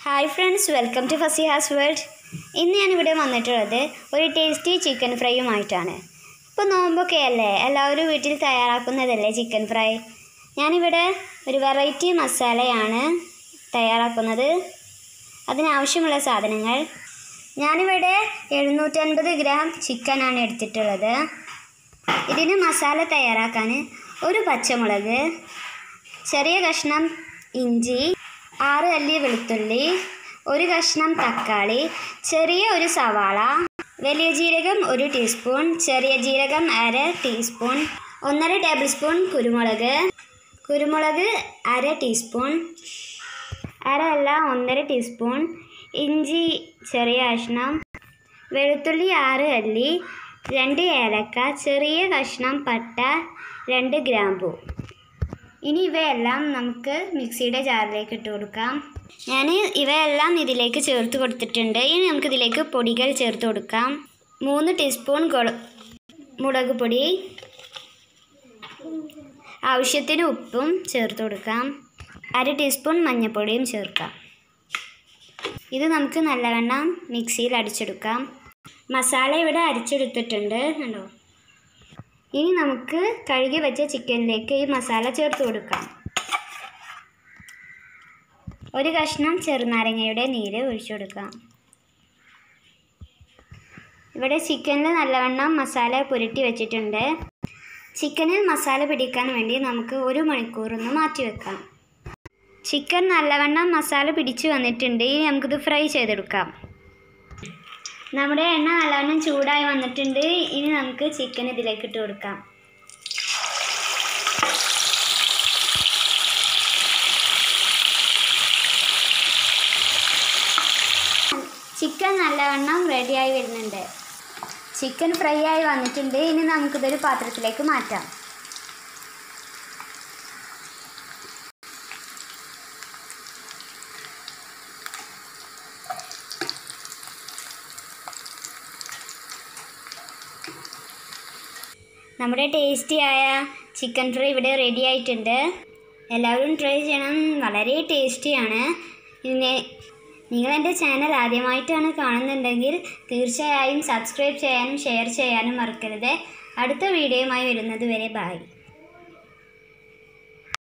hi friends welcome to Fasiha's world ഇന്ന് ഞാനിവിടെ വന്നിട്ടുള്ളത് ഒരു ടേസ്റ്റി ചിക്കൻ ഫ്രൈയുമായിട്ടാണ് ഇപ്പോൾ നോമ്പൊക്കെ അല്ലേ എല്ലാവരും വീട്ടിൽ തയ്യാറാക്കുന്നതല്ലേ ചിക്കൻ ഫ്രൈ ഞാനിവിടെ ഒരു വെറൈറ്റി മസാലയാണ് തയ്യാറാക്കുന്നത് അതിനാവശ്യമുള്ള സാധനങ്ങൾ ഞാനിവിടെ എഴുന്നൂറ്റൻപത് ഗ്രാം ചിക്കനാണ് എടുത്തിട്ടുള്ളത് ഇതിന് മസാല തയ്യാറാക്കാൻ ഒരു പച്ചമുളക് ചെറിയ കഷ്ണം ഇഞ്ചി ആറ് അല്ലി വെളുത്തുള്ളി ഒരു കഷ്ണം തക്കാളി ചെറിയ ഒരു സവാള വലിയ ജീരകം ഒരു ടീസ്പൂൺ ചെറിയ ജീരകം അര ടീസ്പൂൺ ഒന്നര ടേബിൾ സ്പൂൺ കുരുമുളക് കുരുമുളക് അര ടീസ്പൂൺ അര അല്ല ഒന്നര ടീസ്പൂൺ ഇഞ്ചി ചെറിയ കഷ്ണം വെളുത്തുള്ളി ആറ് അല്ലി രണ്ട് ഏലക്ക ചെറിയ കഷ്ണം പട്ട രണ്ട് ഗ്രാമ്പു ഇനി ഇവയെല്ലാം നമുക്ക് മിക്സിയുടെ ജാറിലേക്ക് ഇട്ട് കൊടുക്കാം ഞാൻ ഇവയെല്ലാം ഇതിലേക്ക് ചേർത്ത് കൊടുത്തിട്ടുണ്ട് ഇനി നമുക്ക് ഇതിലേക്ക് പൊടികൾ ചേർത്ത് കൊടുക്കാം മൂന്ന് ടീസ്പൂൺ ഗുള മുളക് പൊടി ആവശ്യത്തിന് ഉപ്പും ചേർത്ത് കൊടുക്കാം അര ടീസ്പൂൺ മഞ്ഞൾപ്പൊടിയും ചേർക്കാം ഇത് നമുക്ക് നല്ലവണ്ണം മിക്സിയിൽ അടിച്ചെടുക്കാം മസാല ഇവിടെ അരിച്ചെടുത്തിട്ടുണ്ട് കണ്ടോ ഇനി നമുക്ക് കഴുകി വെച്ച ചിക്കനിലേക്ക് ഈ മസാല ചേർത്ത് കൊടുക്കാം ഒരു കഷ്ണം ചെറുനാരങ്ങയുടെ നീര് ഒഴിച്ചു കൊടുക്കാം ഇവിടെ ചിക്കനിൽ നല്ലവണ്ണം മസാല പുരട്ടി വെച്ചിട്ടുണ്ട് ചിക്കനിൽ മസാല പിടിക്കാൻ വേണ്ടി നമുക്ക് ഒരു മണിക്കൂറൊന്ന് മാറ്റി വെക്കാം ചിക്കൻ നല്ലവണ്ണം മസാല പിടിച്ചു വന്നിട്ടുണ്ട് ഇനി നമുക്കിത് ഫ്രൈ ചെയ്തെടുക്കാം നമ്മുടെ എണ്ണ നല്ലവണ്ണം ചൂടായി വന്നിട്ടുണ്ട് ഇനി നമുക്ക് ചിക്കൻ ഇതിലേക്ക് ഇട്ട് കൊടുക്കാം ചിക്കൻ നല്ലവണ്ണം റെഡിയായി വരുന്നുണ്ട് ചിക്കൻ ഫ്രൈ ആയി വന്നിട്ടുണ്ട് ഇനി നമുക്കിതൊരു പാത്രത്തിലേക്ക് മാറ്റാം നമ്മുടെ ടേസ്റ്റിയായ ചിക്കൻ ഫ്രൈ ഇവിടെ റെഡി ആയിട്ടുണ്ട് എല്ലാവരും ട്രൈ ചെയ്യണം വളരെ ടേസ്റ്റിയാണ് പിന്നെ നിങ്ങൾ എൻ്റെ ചാനൽ ആദ്യമായിട്ടാണ് കാണുന്നുണ്ടെങ്കിൽ തീർച്ചയായും സബ്സ്ക്രൈബ് ചെയ്യാനും ഷെയർ ചെയ്യാനും മറക്കരുത് അടുത്ത വീഡിയോയുമായി വരുന്നത് വരെ ബായ്